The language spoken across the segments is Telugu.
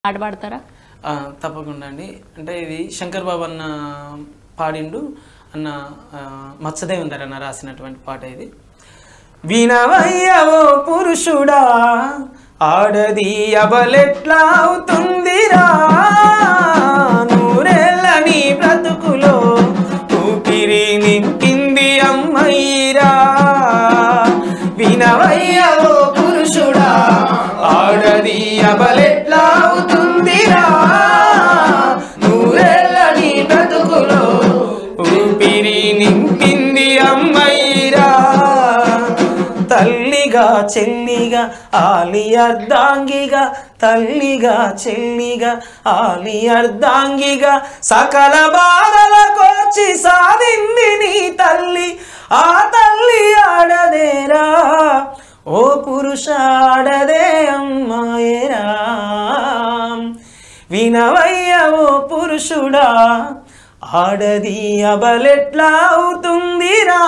పాట పాడతారా ఆ, తప్పకుండా అండి అంటే ఇది శంకర్ బాబు అన్న పాడిండు అన్న ఆ, మత్స్యదేవేందర్ అన్న రాసినటువంటి పాట ఇది వినవయ్యవో పురుషుడా ఆడది అబలెట్లా అవుతుందిరా నూరెళ్ళ నీ బ్రతుకులో ఊపిరి నింపింది అమ్మయ్యిరా వినవయ్యవో పురుషుడా ఆడది అబలెట్లా అవుతుందిరా నూరెళ్ళ నీ బ్రతుకులో ఊపిరి నింపింది అమ్మయ్యిరా తల్లిగా చెల్లిగా ఆలి అర్ధాంగిగా తల్లిగా చెల్లిగా ఆలి అర్ధాంగిగా సకల బాధల కోర్చి సాధింది నీ తల్లి ఆ తల్లి ఆడదేరా ఓ పురుష ఆడదే అమ్మాయేరా వినవయ్య ఓ పురుషుడా ఆడది అబలెట్లా అవుతుందిరా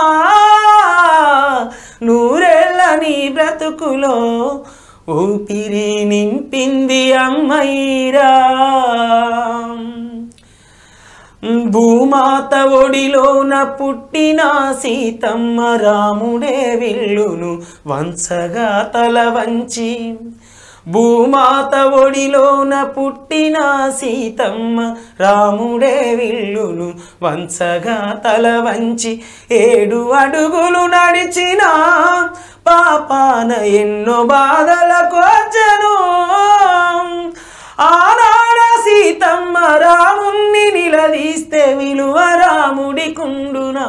నూరేళ్ళ నీ బ్రతుకులో ఊపిరి నింపింది అమ్మయ్యరా భూమాత ఒడిలోన పుట్టిన సీతమ్మ రాముడే విల్లును వంచగా తల వంచి భూమాత ఒడిలోన పుట్టిన సీతమ్మ రాముడే విల్లును వంచగా తల వంచి ఏడు అడుగులు నడిచిన పాపాన ఎన్నో బాధలకు వచ్చను ఆనాడ సీతమ్మ రాముణ్ణి నిలదీస్తే విలువ రాముడి కుండునా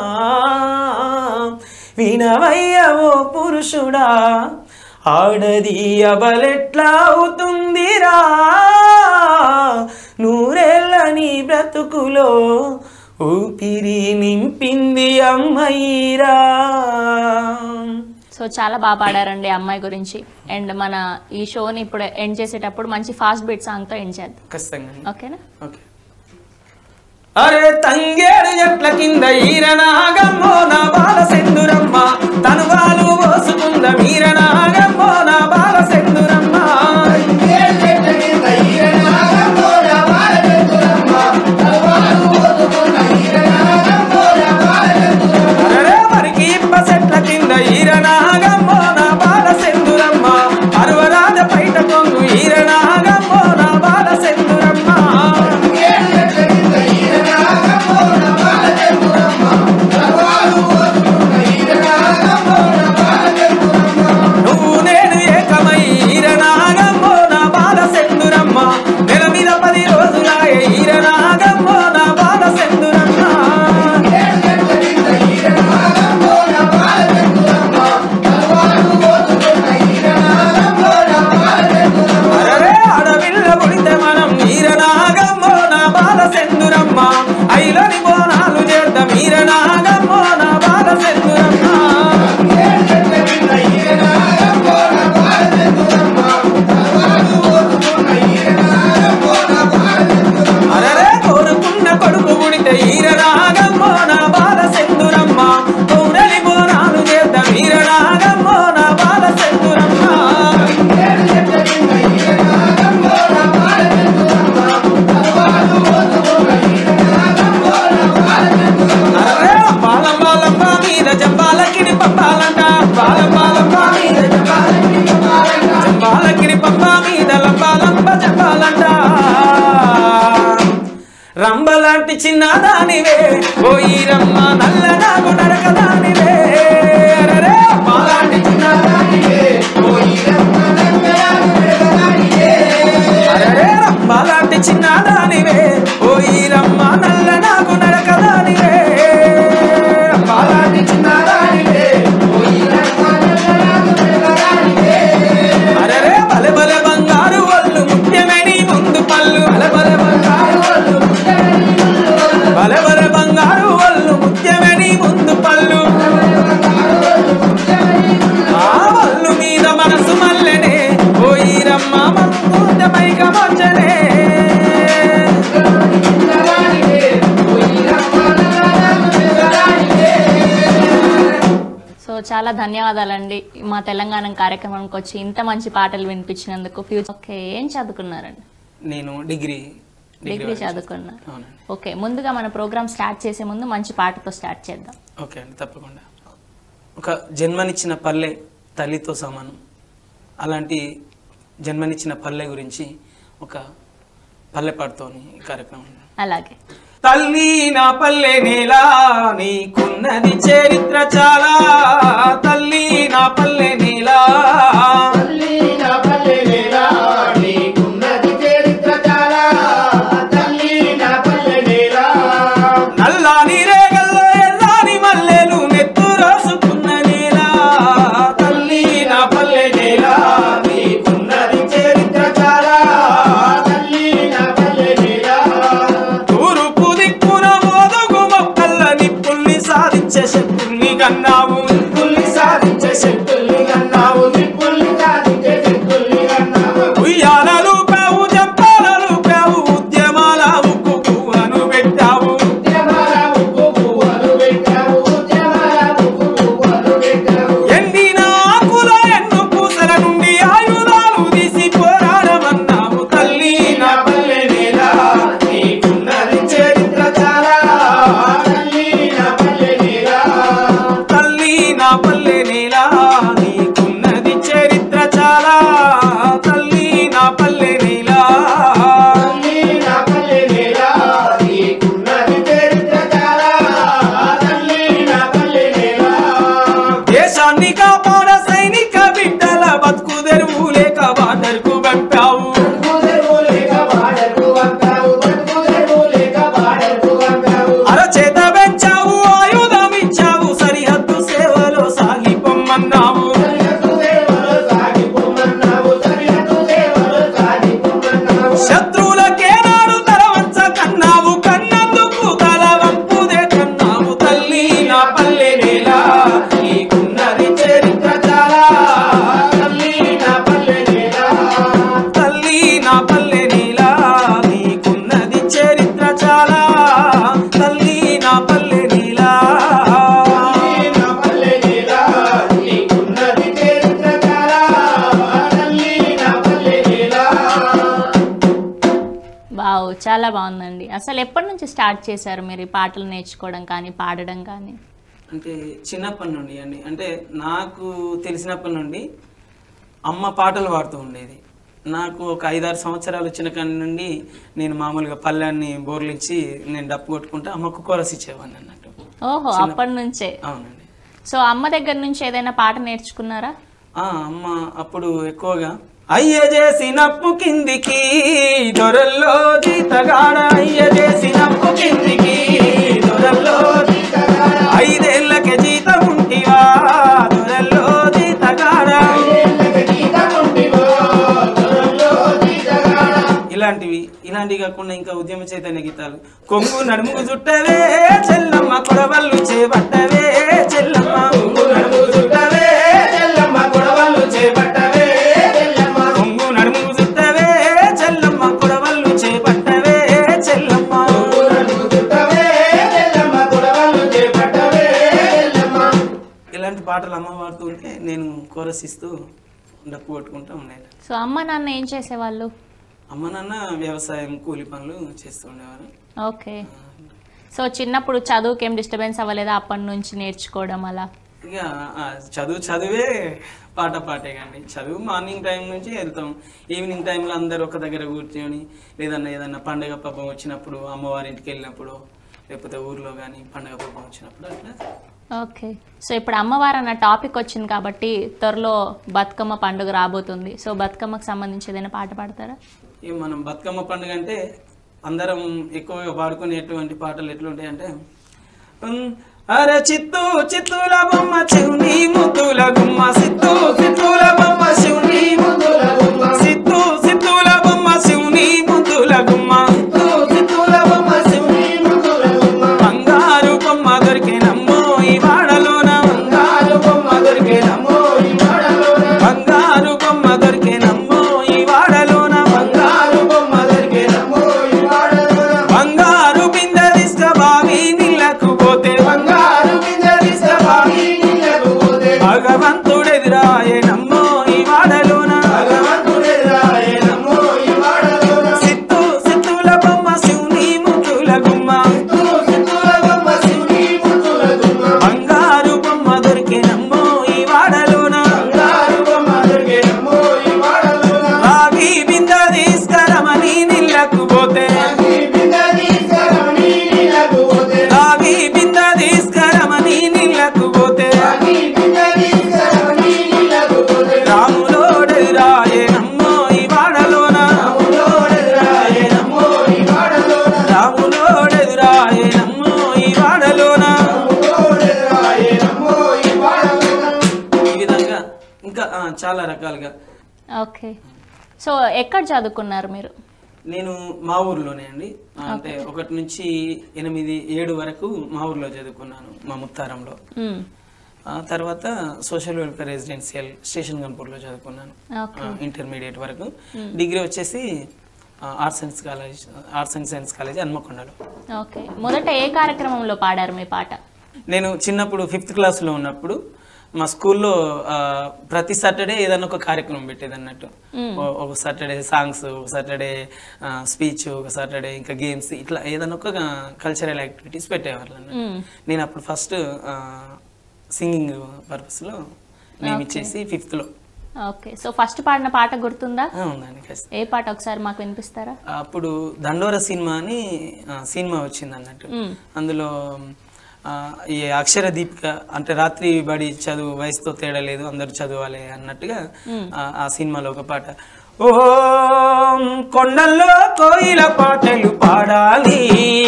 వినవయ్యవో పురుషుడా ఆడది అబలెట్లా అవుతుందిరా నూరేళ్ళ నీ బ్రతుకులో ఊపిరి నింపింది అమ్మయ్యిరా సో చాలా బాగా పాడారండి అమ్మాయి గురించి అండ్ మన ఈ షోని ఇప్పుడు ఎండ్ చేసేటప్పుడు మంచి ఫాస్ట్ బీట్ సాంగ్తో ఎండ్ చేద్దాం ఖచ్చితంగా ఓకేనా ఓకే అరే తంగేడు ఎట్ల కింద ఈరనాగమ్మో నా బాల సెందురమ్మ తనువాలు పోసుకుంద మీరనాగమ్మో నా బాల సెందురమ్మ అరే మరికి ఇప్ప చెట్ల కింద ఈరనాగమ్మో నా బాల సెందురమ్మ అరువరాజ పైట కొంగు ఈరనాగమ్మో నా బాల సెందురమ్మ నువ్వు నేను ఏకమై ఈరనాగమ్మో నా బాల సెందురమ్మ నెల మీద పది రోజులాయ ఈరనాగమ్మో నా బాల సెందురమ్మ అరరే అడవిల్ల పుడితే మనం ఈరనాగమ్మో నా బాల సెందురమ్మ ఐలని బోనాలు చేద్దాం ఈరనాగమ్మో నా బాల సెందురమ్మ అరరే కోరుకున్న కొడుకు పుడితే ఈరనాగమ్మో నా బాల సెందురమ్మ కౌరలి బోనాలు చేద్దాం ఈరనాగమ్మో నా బాల సెందురమ్మ అరే బాలం బాలం బా మీద జంబాలకిడి పంపాలంట బాలం బాలం బా మీద జంబాలకిడి పంపా మీద లంబాలంబ జంబాలంట రంబలాంటి చిన్నదానివే ఓ ఈరమ్మ నల్ల నాగు నరక దానివే అరెరే మాలాంటి చిన్నదానివే ఓ ఈరమ్మ అరెరే రంబలాంటి చిన్నదానివే ఓ ఈరమ్మ నల్ల నాగు నరక దానివే రంబలాంటి చిన్నదానివే ఓ ఈరమ్మ అరెరే బలె బలె బంగారు ఒళ్ళు ముఖ్యమని ముందు పళ్ళు బలె బలె బంగారు ఒళ్ళు బలె బలె బంగారు ఒళ్ళు ముఖ్యమని ముందు పళ్ళు ఆ వల్లు మీద మనసు మల్లెనే ఓ ఈరమ్మ మమ్మూట పైక వచ్చనే సో చాలా ధన్యవాదాలండి మా తెలంగాణ కార్యక్రమానికి వచ్చి ఇంత మంచి పాటలు వినిపించినందుకు ఫ్యూచర్ ఓకే ఏం చదువుకున్నారండి నేను డిగ్రీ డిగ్రీ చదువుకున్నా అవునండి ఓకే ముందుగా మన ప్రోగ్రామ్ స్టార్ట్ చేసే ముందు మంచి పాటతో స్టార్ట్ చేద్దాం ఓకే అండి తప్పకుండా ఒక జన్మనిచ్చిన పల్లె తల్లితో సమానం అలాంటి జన్మనిచ్చిన పల్లె గురించి ఒక పల్లె పాటతోని ఈ కార్యక్రమం అలాగే తల్లి నా పల్లె నేలా నీకున్నది చరిత్ర చాలా తల్లి నా పల్లె నేలా తల్లి నా పల్లె నేలా నీకున్నది చరిత్ర చాలా తల్లి నా పల్లె నేలా నల్లాని రేగల్లో ఎల్లాని మల్లెలు నెత్తు రాసుకున్న నేలా తల్లి నా పల్లె నేలా నీకున్నది చరిత్ర చాలా తల్లి నా పల్లె నేలా తూర్పు దిక్కున మోదుగు మొక్కల్ల నిప్పుల్ని సాధించే శక్తుల్ని కన్నావు పుల్లి సాధించే శక్తుల్ని కన్నావు నిప్పుల్ని సాధించే శక్తుల్ని కన్నావు ఉయ్యాలలు పేవు జంపాలలు పేవు ఉద్యమాల ఉక్కు పువ్వను పెట్టావు ఉద్యమాల ఉప్పు పువ్వులు పెట్టావు ఉద్యమాల ఉప్పు పువ్వులు పెట్టావు ఎండిన ఆకుల ఎన్ను పూసల నుండి ఆయుధాలు తీసి పోరాడమన్నావు తల్లి నా నా పల్లె నేలా నీకున్నది చరిత్ర చాలా తల్లి నా పల్లె నేలా తల్లి నా పల్లె నేలా నీకున్నది చరిత్ర చాలా తల్లి నా పల్లె నేలా తల్లి నా పల్లె నేలా నీకున్నది చరిత్ర చాలా తల్లి నా పల్లె నేలా దేశాన్ని కాపాడ సైనిక బిడ్డల బతుకు తెరువు లేక బార్డర్కు పంపావు బతుకుదెరువు లేక బాడకు వంకావు బతుకుదెరువు లేక బాడకు వంకావు అరచేత పెంచావు ఆయుధం ఇచ్చావు సరిహద్దు సేవలో సాగిపోమ్మన్నావు సరిహద్దు సేవలు సాగిపోమన్నావు సరిహద్దు సేవలు సాగిపోమన్నావు శత్రువులకేనాడు తలవంచ కన్నావు కన్నందుకు తల వంపుదే కన్నావు తల్లి నా పల్లె నేలా నీకున్నది చరిత్ర చాలా తల్లి నా పల్లె నేలా తల్లి నా పల్లె నీలా నీకున్నది చరిత్ర చాలా తల్లి నా పల్లె నీలా తల్లి నా పల్లె నేలా నీకున్నది చరిత్ర చాలా తల్లి నా పల్లె నేలా వావ్ చాలా బాగుందండి అసలు ఎప్పటి నుంచి స్టార్ట్ చేశారు మీరు ఈ పాటలు నేర్చుకోవడం కానీ పాడడం కానీ అంటే చిన్నప్పటి నుండి అండి అంటే నాకు తెలిసినప్పటి నుండి అమ్మ పాటలు పాడుతూ ఉండేది నాకు ఒక ఐదారు సంవత్సరాలు వచ్చిన కాడి నుండి నేను మామూలుగా పల్లెన్ని బోర్లించి నేను డప్పు కొట్టుకుంటే అమ్మకు కోరస్ ఇచ్చేవాడిని అన్నట్టు ఓహో అప్పటి నుంచే అవునండి సో అమ్మ దగ్గర నుంచి ఏదైనా పాట నేర్చుకున్నారా ఆ అమ్మ అప్పుడు ఎక్కువగా అయ్య చేసినప్పు కిందికి దొరల్లో జీతగాడ అయ్య చేసినప్పు కిందికి దొరల్లో జీతగాడ ఐదేళ్లకే జీతం ఉంటివా దొరల్లో జీతగాడ ఐదేళ్ళకి జీతముంటివో, దొరల్లో జీతగాడ. ఇలాంటివి ఇలాంటివి కాకుండా ఇంకా ఉద్యమ చైతన్య గీతాలు కొంగు నడుముకు చుట్టవే చెల్లమ్మ కొడవళ్ళు చేపట్టవే చెల్లమ్మ కొంగు నడుముకు చుట్టవే చెల్లమ్మ గొడవలు చేపట్టవే చెల్లమ్మ కొంగు నడుముకు చుట్టవే చెల్లమ్మ కొడవళ్ళు చేపట్టవే చెల్లమ్మ ఊరడుగు చుట్టవే చెల్లమ్మ గొడవలు చేపట్టవే చెల్లమ్మ ఇలాంటి పాటలు అమ్మ పాడుతూ ఉంటే నేను కోరసిస్తూ డప్పు కొట్టుకుంటూ ఉండేది సో అమ్మ నాన్న ఏం చేసేవాళ్ళు అమ్మ నాన్న వ్యవసాయం కూలి పనులు చేస్తూ ఉండేవారు ఓకే సో చిన్నప్పుడు చదువుకి ఏం డిస్టర్బెన్స్ అవ్వలేదా అప్పటి నుంచి నేర్చుకోవడం అలా ఇక ఆ చదువు చదివే పాట పాటే కానీ చదువు మార్నింగ్ టైం నుంచి వెళ్తాం ఈవినింగ్ టైంలో అందరూ ఒక దగ్గర కూర్చొని లేదన్నా ఏదన్నా పండగ పబ్బం వచ్చినప్పుడు అమ్మవారి ఇంటికి వెళ్ళినప్పుడు లేకపోతే ఊర్లో కానీ పండగ పబ్బం వచ్చినప్పుడు అట్లా ఓకే సో ఇప్పుడు అమ్మవారు అన్న టాపిక్ వచ్చింది కాబట్టి త్వరలో బతుకమ్మ పండుగ రాబోతుంది సో బతుకమ్మకు సంబంధించి ఏదైనా పాట పాడతారా ఈ మనం బతుకమ్మ పండుగ అంటే అందరం ఎక్కువగా పాడుకునేటువంటి పాటలు ఎట్లుంటాయంటే ఉమ్, అరే చిత్తూ చిత్తూల బొమ్మ శివుని ముద్దుల గుమ్మ సిత్తూ సిత్తూల బొమ్మ శివుని ముద్దుల గుమ్మ సిత్తూ సిత్తూల బొమ్మ శివుని ముద్దుల గుమ్మ సిత్తూ సిత్తుల బొమ్మ శివుని ముద్దుల గుమ్మ బంగారు బొమ్మ దొరికినమ్మో ఈ వాడలోన బంగారు బొమ్మ దొరికేనమ్మో ఈ వాడలోన బంగారు బొమ్మ దొరికినమ్మో ఈ వాడలోన బంగారు బొమ్మ దొరికేనమ్మో ఈ వాడలోన బంగారు బిందె తీసుక బావి నీళ్ళకు పోతే బంగారు బిందె తీసుకుపోయి నీళ్ళకు పోతే భగవంతుడెదిరాయనమ్మో ఈ వాడలోన చాలా రకాలుగా ఓకే సో ఎక్కడ చదువుకున్నారు మీరు నేను మా ఊర్లోనే అండి అంటే ఒకటి నుంచి ఎనిమిది ఏడు వరకు మా ఊర్లో చదువుకున్నాను మా ముత్తారంలో మ్మ్. ఆ తర్వాత సోషల్ వెల్ఫేర్ రెసిడెన్షియల్ స్టేషన్ గన్పూర్లో చదువుకున్నాను ఓకే ఇంటర్మీడియట్ వరకు డిగ్రీ వచ్చేసి arts science college arts and science college హన్మకొండలో ఓకే మొదట ఏ కార్యక్రమంలో పాడారు మీ పాట నేను చిన్నప్పుడు ఫిఫ్త్ క్లాస్లో ఉన్నప్పుడు మా స్కూల్లో ఆ, ప్రతి సాటర్డే ఏదైనా ఒక కార్యక్రమం పెట్టేది అన్నట్టు ఓ- ఒక సాటర్డే సాంగ్స్ ఒక సాటర్డే స్పీచ్ ఒక సాటర్డే ఇంకా గేమ్స్ ఇట్లా ఏదైనా ఒక కల్చరల్ యాక్టివిటీస్ పెట్టేవాళ్ళు అన్నట్టు. మ్మ్. నేను అప్పుడు ఫస్ట్ సింగింగ్ పర్పస్లో నేను ఇచ్చేసి ఫిఫ్త్లో ఓకే సో ఫస్ట్ పాడిన పాట గుర్తుందా ఉందండి ఖచ్చితంగా ఏ పాట ఒకసారి మాకు వినిపిస్తారా అప్పుడు దండోర సినిమా అని ఆ, సినిమా వచ్చింది అన్నట్టు మ్మ్. అందులో ఆ, ఈ అక్షర దీపిక అంటే రాత్రి బడి చదువు వయసుతో తేడా లేదు అందరూ చదవాలి అన్నట్టుగా ఆ, ఆ సినిమాలో ఒక పాట ఓ కొండల్లో కోయిల పాటలు పాడాలి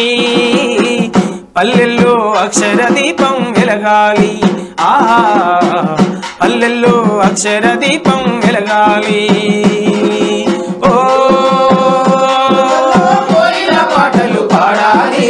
పల్లెల్లో అక్షర దీపం వెలగాలి ఆ పల్లెల్లో అక్షర దీపం వెలగాలి ఓ కోయిల పాటలు పాడాలి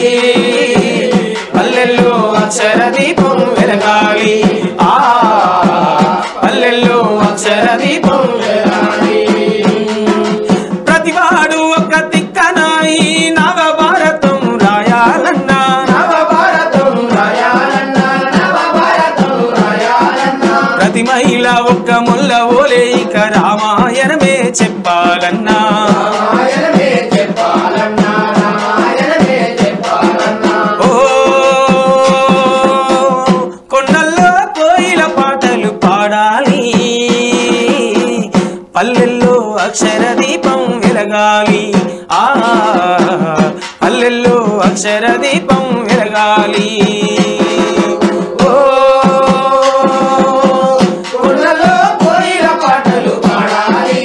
పల్లెల్లో అక్షర దీపం వెలగాలి ఆ పల్లెల్లో అక్షర దీపం వెలగాలి ప్రతివాడు ఒక తిక్కనాయి నవభారతం రాయాలన్నా నవభారతం రాయాలన్నా నవభారతం రాయాలన్నా ప్రతి మహిళ ఒక్క ముల్ల ఓలే ఇక రామాయణమే చెప్పాలన్నా రామాయణమే చెప్పాలన్నా రామాయణమే చెప్పాలన్నా ఓ కొండల్లో కోయిల పాటలు పాడాలి పల్లెల్లో అక్షర దీపం వెలగాలి ఆ పల్లెల్లో అక్షర దీపం వెలగాలి ఓ కొండలో కోయిల పాటలు పాడాలి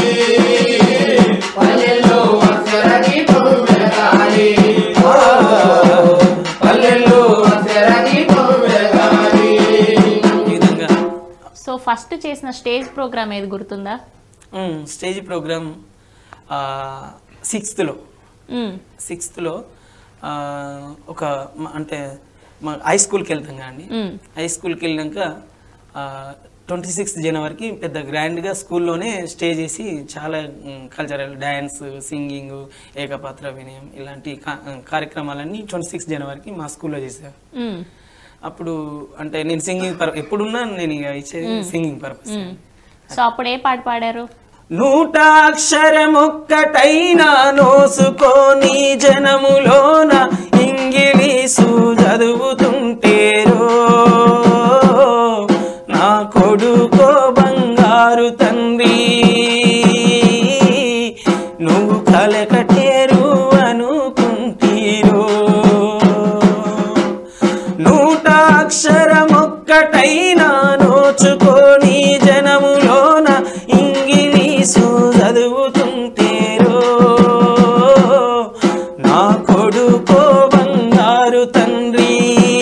పల్లెల్లో అక్షర దీపం వెలగాలి ఓ, పల్లెల్లో అక్షర దీపం వెలగాలి ఈ విధంగా సో ఫస్ట్ చేసిన స్టేజ్ ప్రోగ్రామ్ ఏది గుర్తుందా ఉమ్, స్టేజ్ ప్రోగ్రామ్ సిక్స్త్లో మ్మ్. సిక్స్త్లో ఒక మ- అంటే మా హై స్కూల్కి వెళ్తాం కదండి మ్మ్. హై స్కూల్కి వెళ్ళాక ట్వంటీ సిక్స్త్ జనవరికి పెద్ద గ్రాండ్గా స్కూల్లోనే స్టే చేసి చాలా కల్చరల్ డ్యాన్స్ సింగింగ్ ఏకపాత్ర వినయం ఇలాంటి కా- కార్యక్రమాలన్నీ ట్వంటీ సిక్స్త్ జనవరికి మా స్కూల్లో చేశారు మ్మ్. అప్పుడు అంటే నేను సింగింగ్ పర్ ఎప్పుడున్నా నేను ఇక ఇచ్చేది సింగింగ్ పర్పస్ మ్మ్. సో అప్పుడు ఏ పాట పాడారు నూట అక్షరమొక్కటైనా నోసుకోని జనములోన ఇంగిలీసు చదువుతుంటేరో నా కొడుకో బంగారు తండ్రి నువ్వు కలకటేరు అనుకుంటీరో నూట అక్షరమొక్కటైనా నోచుకొని జనములోన ఇంగిలీసు చదువుతుంటేరో నా కొడుకో బంగారు తండ్రి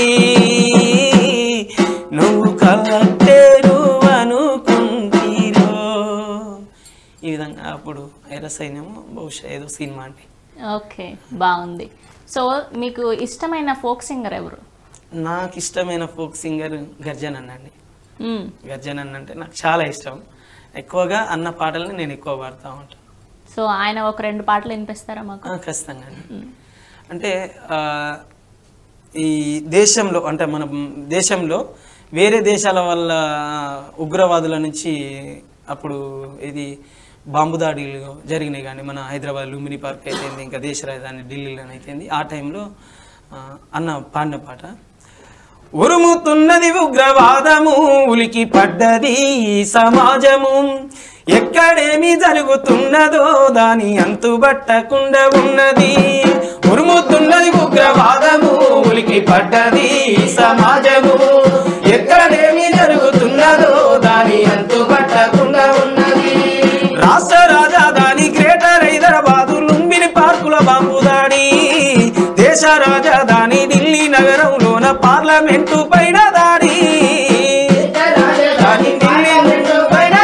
నువ్వు కలెక్టరు అనుకుంటీరో ఈ విధంగా అప్పుడు ఎరసైనేమో బహుశా ఏదో సినిమా అంటే ఓకే బాగుంది సో మీకు ఇష్టమైన ఫోక్ సింగర్ ఎవరు నాకు ఇష్టమైన ఫోక్ సింగర్ గర్జన్ అన్న అండి మ్మ్. గర్జన్ అన్న అంటే నాకు చాలా ఇష్టం ఎక్కువగా అన్న పాటల్ని నేను ఎక్కువ పాడుతూ ఉంటాను సో ఆయన ఒక రెండు పాటలు వినిపిస్తారా మాకు ఆ, ఖచ్చితంగా అండి అంటే ఆ, ఈ దేశంలో అంటే మన దేశంలో వేరే దేశాల వల్ల ఉగ్రవాదుల నుంచి అప్పుడు ఇది బాంబు దాడులు జరిగినాయి కానీ మన హైదరాబాద్ లుంబిని పార్క్ అయితేంది ఇంకా దేశ రాజధాని ఢిల్లీలో అయితేంది ఆ టైంలో ఆ, అన్న పాడిన పాట ఉరుముతున్నది ఉగ్రవాదము ఉలికి పడ్డది ఈ సమాజము ఎక్కడేమి జరుగుతున్నదో దాని అంతుబట్టకుండా ఉన్నది ఉరుముతున్నది ఉగ్రవాదము ఉలికి పడ్డది ఈ సమాజము ఎక్కడేమి జరుగుతున్నదో దాని అంతుబట్టకుండా ఉన్నది రాష్ట్ర రాజధాని గ్రేటర్ హైదరాబాదు లుంబిని పార్కుల బాంబు దాడి దేశ రాజధాని ఢిల్లీ నగరంలోన పార్లమెంటు పైన దాడి రాజధాని ఢిల్లీ పైన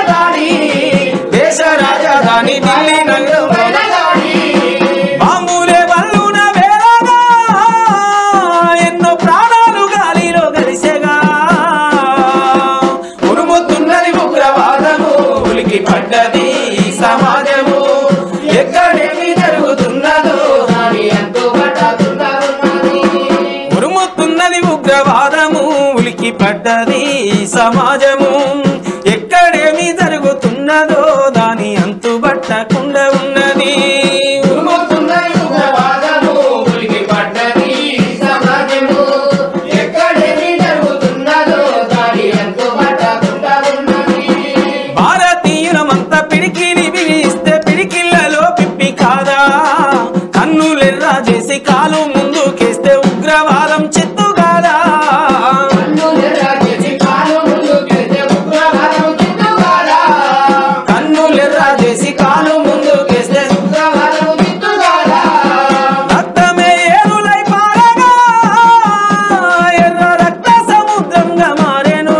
పడ్డది ఈ సమాజము ఎక్కడేమి జరుగుతున్నదో దాని అంతు పట్టకుండా ఉన్నది ఉరుముతున్న యుగవాదము ఉలికి పడ్డది సమాజము ఎక్కడేమి జరుగుతున్నదో దాని అంతు పట్టకుండా ఉన్నది భారతీయులమంతా పిడికిలి బిగిస్తే పిడికిళ్ళలో పిప్పి కాదా కన్నులెర్రా చేసి కాలు ముందుకేస్తే ఉగ్రవాదం చెత్తు కాదా కన్నులెర్ర చేసి కాలు ముందుకెళ్తే ఉగ్రవాదం జిత్తుగాడా. కన్నులెర్రా చేసి కాలు ముందుకేస్తే ఉగ్రవాదం జిత్తుగాడా. రక్తమే ఏరులై పారగా ఎర్ర రక్త సముద్రంగా మారెను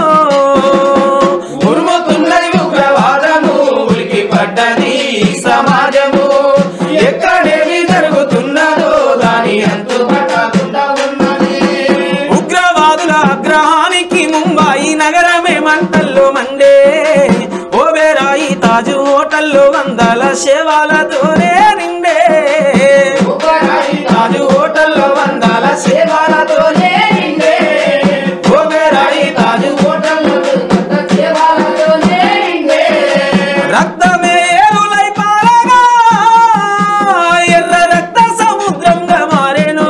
ఉరుముతున్నది ఉగ్రవాదము ఉలికి పడ్డది ఈ సమాజము ఎక్కడేమి జరుగుతున్నదో దాని అంతు పట్టకుండా ఉన్నది ఉగ్రవాదుల అగ్రహానికి ముంబాయి నగరమే మంటల్లో మండే ఓబేరాయి తాజు హోటల్లో వందల సేవలతోనే నిండే ఉపరాయి తాజు హోటల్లో వందల సేవలతోనే నిండే ఓబేరాయి తాజు హోటల్లో కొత్త సేవలతోనే నిండే. రక్తమే ఏరులై పారగా ఎర్ర రక్త సముద్రంగా మారెను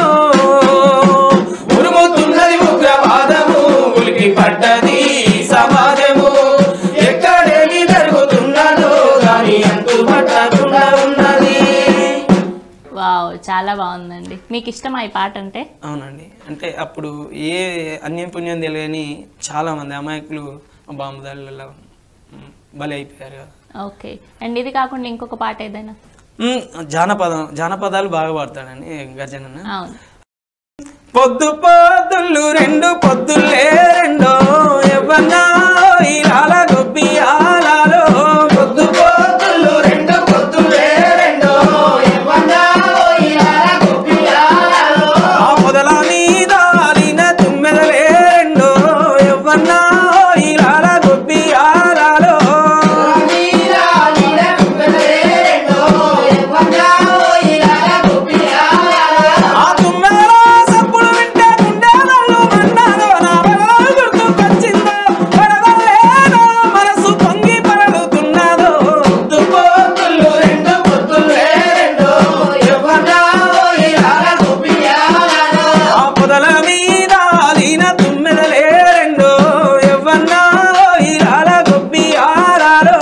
ఉరుముతున్నది ఉగ్రవాదము ఉలికి పడ్డది ఈ సమాజము ఎక్కడేమి జరుగుతున్నదో దాని అంతు పట్టకుండా ఉన్నది వావ్ చాలా బాగుందండి మీకు ఇష్టమా ఈ పాట అంటే అవునండి అంటే అప్పుడు ఏ అన్యం పుణ్యం తెలియని చాలా మంది అమాయకులు బాంబు దాడులలో మ్, బలి అయిపోయారు కదా ఓకే అండ్ ఇది కాకుండా ఇంకొక పాట ఏదైనా మ్, జానపదం జానపదాలు బాగా పాడతాడండి గజనన్న అవును పొద్దు పొద్దుళ్ళు రెండు పొద్దులే రెండో ఎవన్నా ఇలాల గొబ్బి ఆలాలో పొద్దు పొద్దుళ్ళు రెండు పొద్దులే రెండో ఎవ్వన్నా ఇలాల గొప్పియాలలో. ఆ పొదల మీద అలిన తుమ్మెదలే రెండో ఎవన్నా ఇలాల గొబ్బి ఆలాలో నీల నీల కుక్కలే రెండో ఎవ్వన్నా ఇలాల గొప్పియాలలో. ఆ తుమ్మెదల సప్పుడు వింటే గుండెలలో మన్నాలో నా బలలో గుర్తుకొచ్చిందో పడవలేదో మనసు పొంగి పడుతున్నదో పొద్దు పొద్దుళ్ళు రెండు పొద్దులే రెండో ఎవ్వన్నా ఇలాల గొప్పియాలలో. ఆ పొదల మీద అలిన తుమ్మెదలే రెండో ఎవ్వన్నా ఇలాల గొబ్బి ఆరారో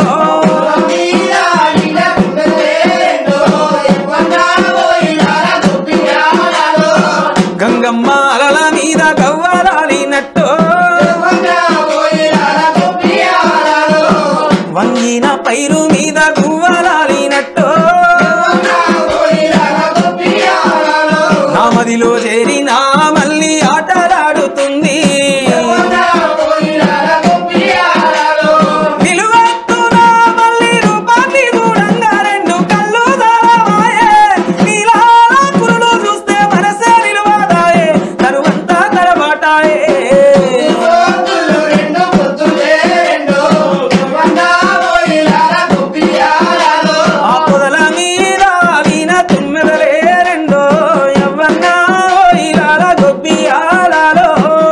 నీల నీల కుక్కలే రెండో ఎవ్వన్నా ఇలాల గొప్పియాలలో. గంగమ్మ అలల మీద గవ్వరాలినట్టు ఎవ్వన్నా ఇలాల గొప్పియాలలో. వంగిన పైరు మీద గువ్వరాలినట్టు ఎవ్వన్నా ఇలాల గొప్పియాలలో. నా మదిలో చేరిన మళ్ళీ ఆటలాడుతుంది ఎవ్వన్నా ఇలాల గొప్పియాలలో. నిలువెత్తున మళ్ళీ రూపాన్ని చూడంగా రెండు కళ్ళు దారవాయే నీలాల కురులు చూస్తే మనసే నిలువదాయే తరువంతా తడబాటాయే పొద్దులు రెండు పొద్దులే రెండు ఎవ్వన్నా ఇలాల గొప్పియాలలో. ఆ పొదల మీద అలిన తుమ్మెదలే రెండో ఎవ్వన్నా ఇలాల గొబ్బి ఆలాలో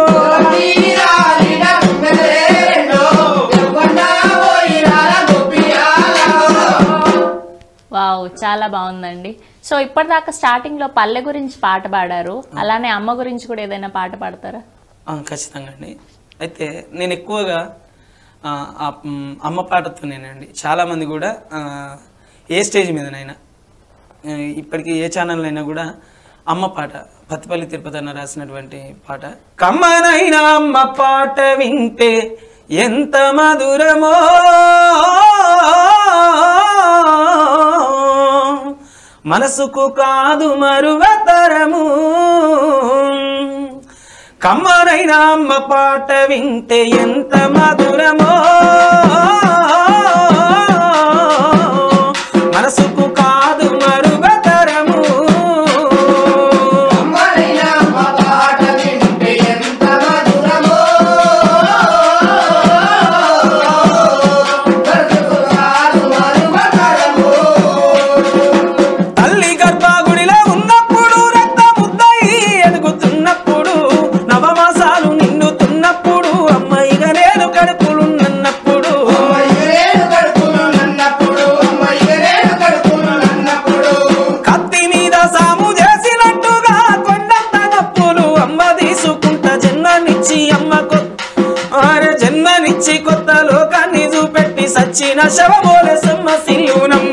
నీల నీల కుక్కలే రెండో ఎవ్వన్నా ఇలాల గొప్పియాలలో. వావ్ చాలా బాగుందండి సో ఇప్పటిదాకా స్టార్టింగ్ లో పల్లె గురించి పాట పాడారు అలానే అమ్మ గురించి కూడా ఏదైనా పాట పాడతారా ఆ, ఖచ్చితంగా అండి అయితే నేను ఎక్కువగా ఆ, ఆ, మ్, అమ్మ పాటతోనేనండి చాలామంది కూడా ఆ, ఏ స్టేజ్ మీదనైనా ఆ, ఇప్పటికీ ఏ ఛానల్ అయినా కూడా అమ్మ పాట పత్తిపల్లి తిరుపతి అన్న రాసినటువంటి పాట కమ్మనైనా అమ్మ పాట వింటే ఎంత మధురమో మనసుకు కాదు మరువతరము కమ్మరైన అమ్మ పాట వింటే ఎంత మధురమో మనసుకు కాదు మరువతరము అమ్మలైన మా పాట వింటే ఎంత మధురమో. బ్రతుకు కాదు మరువతరము. తల్లి గర్భాగుడిలో ఉన్నప్పుడు రక్త ముద్దయి ఎదుగుతున్నప్పుడు నవమాసాలు నిన్ను రాసిన శవమోలే సొమ్మ సిల్లునమ్మ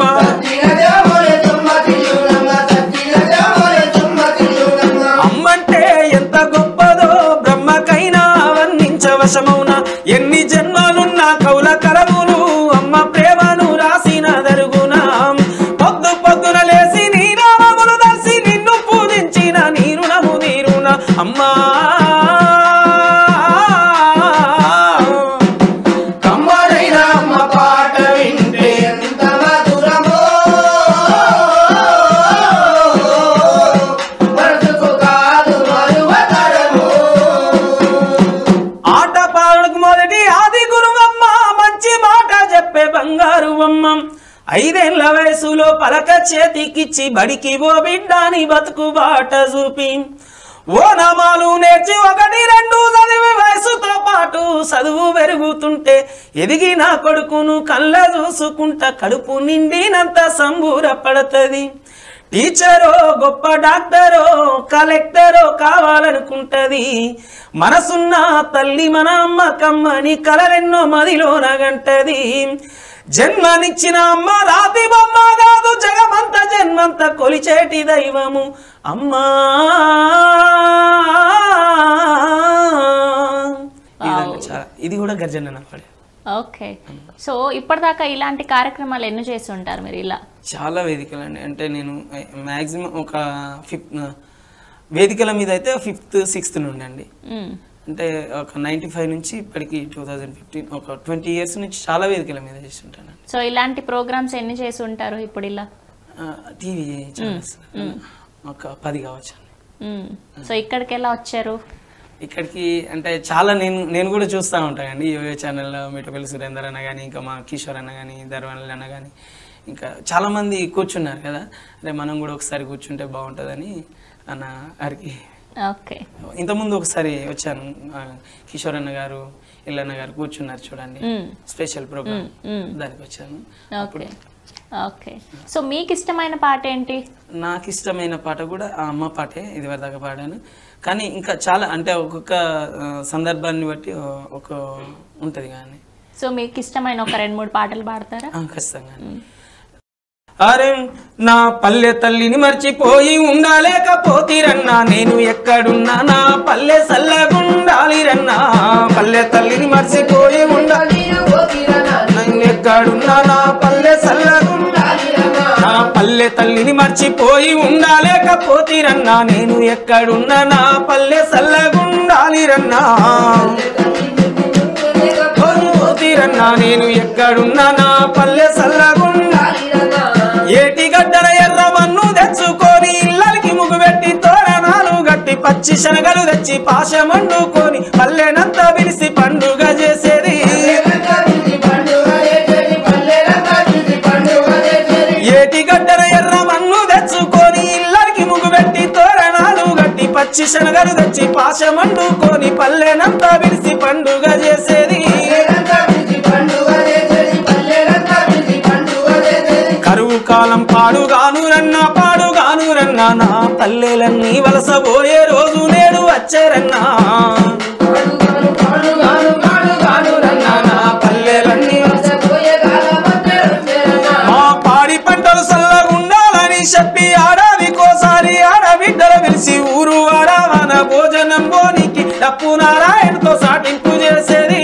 అమ్మంటే ఎంత గొప్పదో బ్రహ్మకైనా వర్ణించవశమౌన ఎన్ని జన్మలున్న కౌల కరములు అమ్మ ప్రేమను రాసిన దరుగునా పొద్దు పొద్దున లేసి నీ నామములు దర్శి నిన్ను పూజించిన నీ రుణము నీరున అమ్మా కమ్మడైన అమ్మ పాట వింటే ఎంత మధురమో మనసుకు కాదు మరువతరము ఆట పాడకు మొదటి ఆది గురువమ్మ మంచి మాట చెప్పే బంగారు బొమ్మ ఐదేళ్ల వయసులో పలక చేతికిచ్చి బడికి ఓ బిడ్డాని బతుకు బాట చూపి ఓ నామాలు నేర్చి ఒకటి రెండు చదివి వయసుతో పాటు చదువు పెరుగుతుంటే ఎదిగి నా కొడుకును కళ్ళ చూసుకుంటా కడుపు నిండినంత సంబూరపడతది టీచరో గొప్ప డాక్టరో కలెక్టరో కావాలనుకుంటది మనసున్న తల్లి మన అమ్మ కమ్మని కలరెన్నో మదిలో నగంటది జన్మనిచ్చిన అమ్మ రాతి బొమ్మ కాదు జగమంత జన్మంత కొలిచేటి దైవము అమ్మా ఈ విధంగా చాలా- ఇది కూడా గర్జన పాడే ఓకే సో ఇప్పటిదాకా ఇలాంటి కార్యక్రమాలు ఎన్ని చేసి ఉంటారు మీరు ఇలా చాలా వేదికలు అండి అంటే నేను మ్యాక్సిమం ఒక ఫిఫ్త్ వేదికల మీద అయితే ఫిఫ్త్ సిక్స్త్ నుండి అండి మ్మ్. అంటే ఒక నైంటీ ఫైవ్ నుంచి ఇప్పటికి టూ థౌజండ్ ఫిఫ్టీన్ ఒక ట్వంటీ ఇయర్స్ నుంచి చాలా వేదికల మీద చేస్తుంటానండి సో ఇలాంటి ప్రోగ్రామ్స్ ఎన్ని చేసి ఉంటారు ఇప్పుడు ఇలా టీవీ ఛానల్స్ ఒక పది కావచ్చు అండి మ్మ్. సో ఇక్కడికి ఎలా వచ్చారు ఇక్కడికి అంటే చాలా నేను నేను కూడా చూస్తూ ఉంటానండి యోయో ఛానల్లో మిఠపల్లి సురేందర్ అన్న కానీ ఇంకా మా కిషోర్ అన్న కానీ ధర్వనల్ అన్న కానీ ఇంకా చాలామంది కూర్చున్నారు కదా అదే మనం కూడా ఒకసారి కూర్చుంటే బాగుంటుందని అన్న గారికి ఓకే ఇంతకుముందు ఒకసారి వచ్చాను ఆ, కిషోర్ అన్న గారు ఇల్లన్న గారు కూర్చున్నారు చూడండి మ్మ్. స్పెషల్ ప్రోగ్రామ్ మ్మ్. దానికి వచ్చాను ఓకే ఓకే సో మీకు ఇష్టమైన పాట ఏంటి నాకు ఇష్టమైన పాట కూడా ఆ అమ్మ పాటే ఇది వరదాకా పాడాను కానీ ఇంకా చాలా అంటే ఒక్కొక్క ఆ, సందర్భాన్ని బట్టి ఓ- ఒక ఉంటుంది కానీ సో మీకు ఇష్టమైన ఒక రెండు మూడు పాటలు పాడతారా ఆ, ఖచ్చితంగా అరే నా పల్లె తల్లిని మర్చిపోయి ఉండాలేకపోతీరన్నా నేను ఎక్కడున్నా నా పల్లె సల్లగుండాలిరన్నా పల్లె తల్లిని మర్చిపోయి ఉండా నేను ఎక్కడున్నా నా పల్లె సల్లగుండా నా పల్లె తల్లిని మర్చిపోయి ఉండాలేకపోతీరన్నా నేను ఎక్కడున్నా నా పల్లె సల్లగుండాలిరన్నా పోతీరన్నా నేను ఎక్కడున్నా నా పల్లె సల్లగుండా ఏటి గడ్డన ఎర్ర మన్ను తెచ్చుకొని ఇళ్ళకి ముగ్గు పెట్టి తోరణాలు గట్టి పచ్చి శనగలు తెచ్చి పాశమండుకొని పల్లెనంతా పిలిచి పండుగ చేసేది ఏటి గడ్డన ఎర్ర మన్ను తెచ్చుకొని ఇళ్ళకి ముగ్గు పెట్టి తోరణాలు గట్టి పచ్చి శనగలు తెచ్చి పాశమండుకొని పల్లెనంతా పిలిచి పండుగ చేసేది కరువు కాలం పాడుగాను రన్నా పాడుగాను రన్నా నా పల్లెలన్నీ వలసబోయే రోజు నేడు వచ్చేరన్నా నా పల్లెలన్నీ మా పాడి పంటలు చల్లగుండాలని చెప్పి ఆడాదికోసారి ఆడబిడ్డల పిలిచి ఊరు వాడవన భోజనం బోనికి డప్పు నారాయణతో సాటింపు చేసేది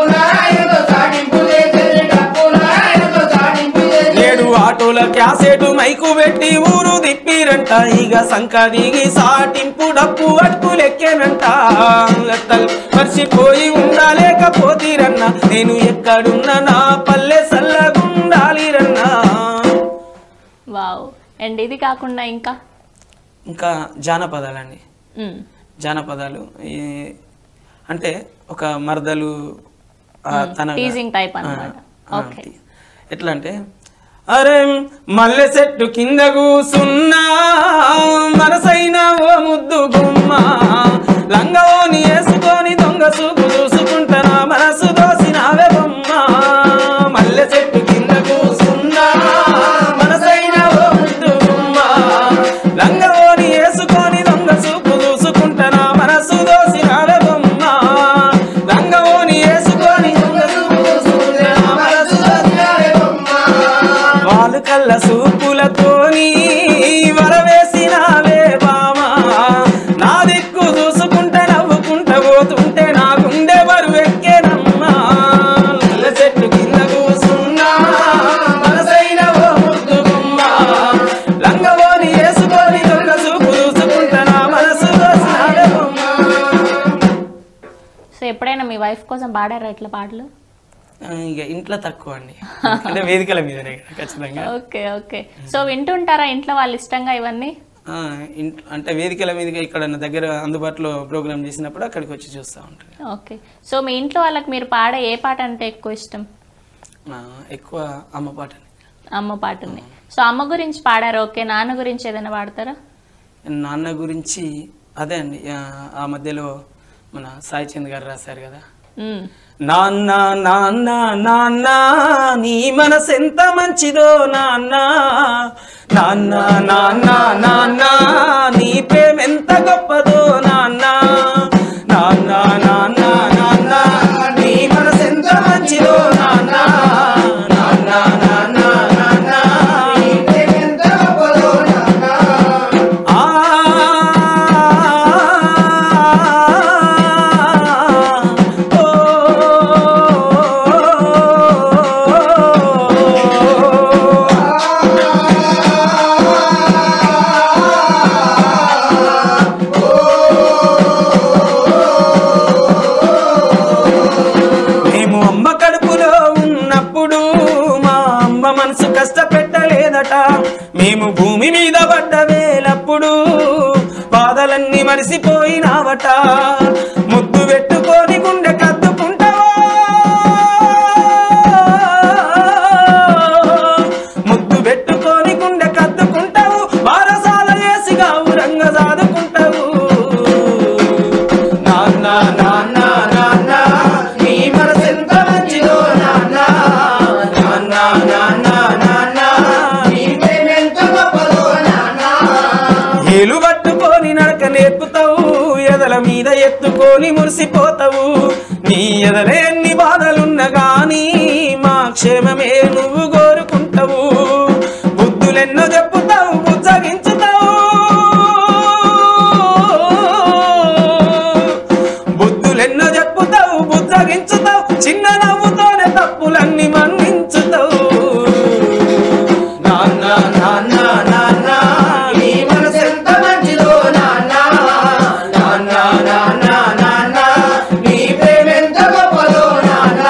నేడు ఆటోల క్యాసెట్ మైకు పెట్టి ఊరు తిప్పిరంట ఇక సంక దిగి సాటింపు డప్పు అట్టు లెక్కేనంట లెక్కలు మర్చిపోయి ఉండాలేకపోతీరన్న నేను ఎక్కడున్నా నా పల్లె సల్లగుండాలిరన్నా వావ్ అండ్ ఇది కాకుండా ఇంకా ఇంకా జానపదాలండి మ్మ్. జానపదాలు ఈ అంటే ఒక మరదలు ఆ, తన టీజింగ్ టైప్ అన్నమాట ఆ, ఓకే టీ- ఎట్లా అంటే అరే మల్లె చెట్టు కింద కూసున్నా మనసైన ఓ ముద్దు గుమ్మ లంగవోని వేసుకొని దొంగ చూపు చూసుకుంటా నా మనసు దోసినావే బొమ్మ మల్లె చెట్టు కింద కూసున్నా మనసైన ఓ ముద్దు గుమ్మ లంగవోని వేసుకొని దొంగ చూపు చూసుకుంటా నా మనసు దోసినావే బొమ్మ లంగవోని వేసుకొని దొంగ చూపు చూసుకుంటా నా మనసు దోసినావే మీ వైఫ్ కోసం పాడారా ఇట్లా పాటలు ఆ, ఇక ఇంట్లో తక్కువ అండి అంటే వేదికల మీదనే కదా ఖచ్చితంగా ఓకే ఓకే సో వింటుంటారా ఇంట్లో వాళ్ళు ఇష్టంగా ఇవన్నీ ఆ, ఇంట్ అంటే వేదికల మీదగా ఇక్కడ నా దగ్గర అందుబాటులో ప్రోగ్రామ్ చేసినప్పుడు అక్కడికి వచ్చి చూస్తూ ఉంటాను ఓకే సో మీ ఇంట్లో వాళ్ళకి మీరు పాడే ఏ పాట అంటే ఎక్కువ ఇష్టం ఆ, ఎక్కువ అమ్మ పాటని అమ్మ పాటని సో అమ్మ గురించి పాడారు ఓకే నాన్న గురించి ఏదైనా పాడతారా నాన్న గురించి అదే అండి ఆ, ఆ మధ్యలో మన సాయి చంద్ గారు రాశారు కదా మ్మ్. నాన్న నాన్న నాన్న నీ మనసు ఎంత మంచిదో నాన్న నాన్న నాన్న నాన్న నీ ప్రేమ ఎంత గొప్పదో నాన్న నాన్న నాన్న నాన్న నీ మనసు ఎంత మంచిదో నాన్న నాన్న నాన్న నాన్న నీ ప్రేమ ఎంత గొప్పదో నాన్న ఆ మేము అమ్మ కడుపులో ఉన్నప్పుడు మా అమ్మ మనసు కష్టపెట్టలేదట మేము భూమి మీద పడ్డ వేలప్పుడు బాధలన్నీ మరిసిపోయినావట ముద్దు పెట్టుకొని గుండె కద్దుకుంటావా ముద్దు పెట్టుకొని గుండె కద్దుకుంటావు బారసాల వేసిగా ఊరంగ సాదుకుంటావు నాన్న నాన్న నాన్న నీ మనసు ఎంత మంచిదో నాన్న నాన్న నాన్న నాన్న నీ ప్రేమ ఎంత గొప్పదో నాన్న ఏలు పట్టుకొని నడక నేర్పుతావు ఎదల మీద ఎత్తుకొని మురిసిపోతావు నీ ఎదలే ఎన్ని బాధలున్నా గాని మా క్షేమమే నువ్వు కోరుకుంటావు బుద్ధులెన్నో చెప్పుతావు బుజ్జగించుతావు బుద్ధులెన్నో చెప్పుతావు బుజ్జగించుతావు చిన్న నవ్వుతోనే తప్పులన్నీ మన్నించుతావు నాన్న నాన్న నాన్న నీ మనసు ఎంత మంచిదో నాన్న నాన్న నాన్న నాన్న నీ ప్రేమ ఎంత గొప్పదో నాన్న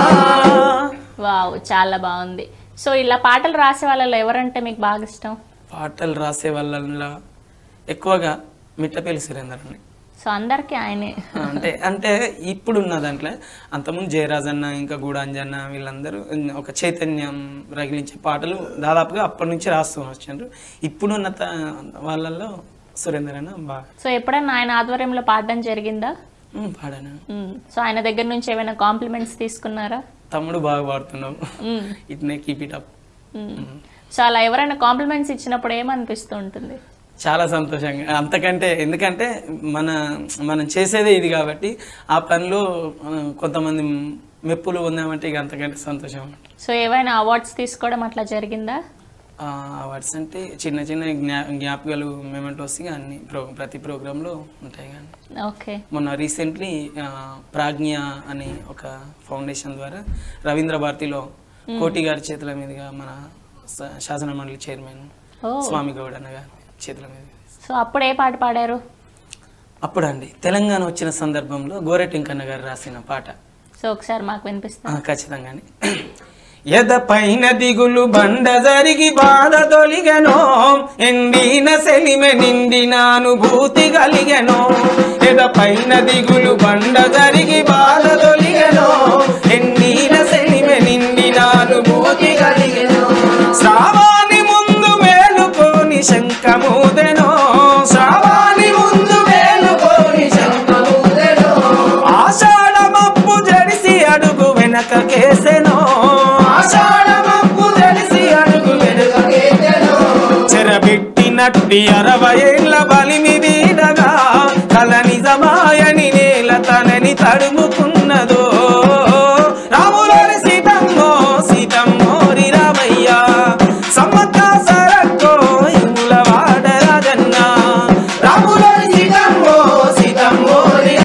వావ్ చాలా బాగుంది సో ఇలా పాటలు రాసే వాళ్ళలో ఎవరంటే మీకు బాగా ఇష్టం పాటలు రాసే వాళ్ళ ఎక్కువగా మిట్టపల్లి సురేందర్ అండి సో అందరికీ ఆయనే అంటే అంటే ఇప్పుడున్న దాంట్లో అంతకుముందు జయరాజ్ అన్న ఇంకా గూడాంజన్న వీళ్ళందరూ ఒక చైతన్యం రగిలించే పాటలు దాదాపుగా అప్పటి నుంచి రాస్తూ వచ్చారు ఇప్పుడున్న త- వాళ్ళల్లో సురేందర్ అన్న బాగా సో ఎప్పుడన్నా ఆయన ఆధ్వర్యంలో పాడడం జరిగిందా ఉమ్, పాడాను మ్మ్. సో ఆయన దగ్గర నుంచి ఏమైనా కాంప్లిమెంట్స్ తీసుకున్నారా తమ్ముడు బాగా పాడుతున్నావు మ్మ్. ఇట్నే కీప్ ఇట్ అప్ మ్మ్. సో అలా ఎవరైనా కాంప్లిమెంట్స్ ఇచ్చినప్పుడు ఏమనిపిస్తూ ఉంటుంది చాలా సంతోషంగా అంతకంటే ఎందుకంటే మన మనం చేసేదే ఇది కాబట్టి ఆ పనిలో ఆ, కొంతమంది మెప్పులు ఉందామంటే ఇక అంతకంటే సంతోషం సో ఏవైనా అవార్డ్స్ తీసుకోవడం అట్లా జరిగిందా అవార్డ్స్ అంటే చిన్న చిన్న జ్ఞా జ్ఞాపకాలు మెమెంటోస్ అన్ని ప్రో ప్రతి ప్రోగ్రాంలో ఉంటాయి కానీ ఓకే మొన్న రీసెంట్లీ ప్రాజ్ఞ అనే ఒక ఫౌండేషన్ ద్వారా రవీంద్ర భారతిలో కోటి గారి చేతుల మీదుగా మన స- శాసన మండలి చైర్మన్ ఓ స్వామి గౌడ్ అన్న గారి చేతుల మీద సో అప్పుడు ఏ పాట పాడారు అప్పుడు అండి తెలంగాణ వచ్చిన సందర్భంలో గోరెటింకన్న గారు రాసిన పాట సో ఒకసారి మాకు వినిపిస్తా ఆ, ఖచ్చితంగానే ఎద పైన దిగులు బండ జరిగి బాధ తొలిగెనో ఎండిన సెలిమె నిండిన అనుభూతి కలిగెనో ఎద పైన దిగులు బండ జరిగి బాధ తొలిగెనో ఎండిన సెలిమె నిండిన అనుభూతి కలిగెనో శ్రావాణి ముందు మేలుకోని శంఖమూదెనో శ్రావాణి ముందు మేలుకోని శంఖమూదెనో ఆషాఢ మబ్బు జడిసి అడుగు వెనక కేసెనో ఆషాఢ మబ్బు జడిసి అడుగు వెనక కేసెనో చెరబెట్టినట్టి అరవై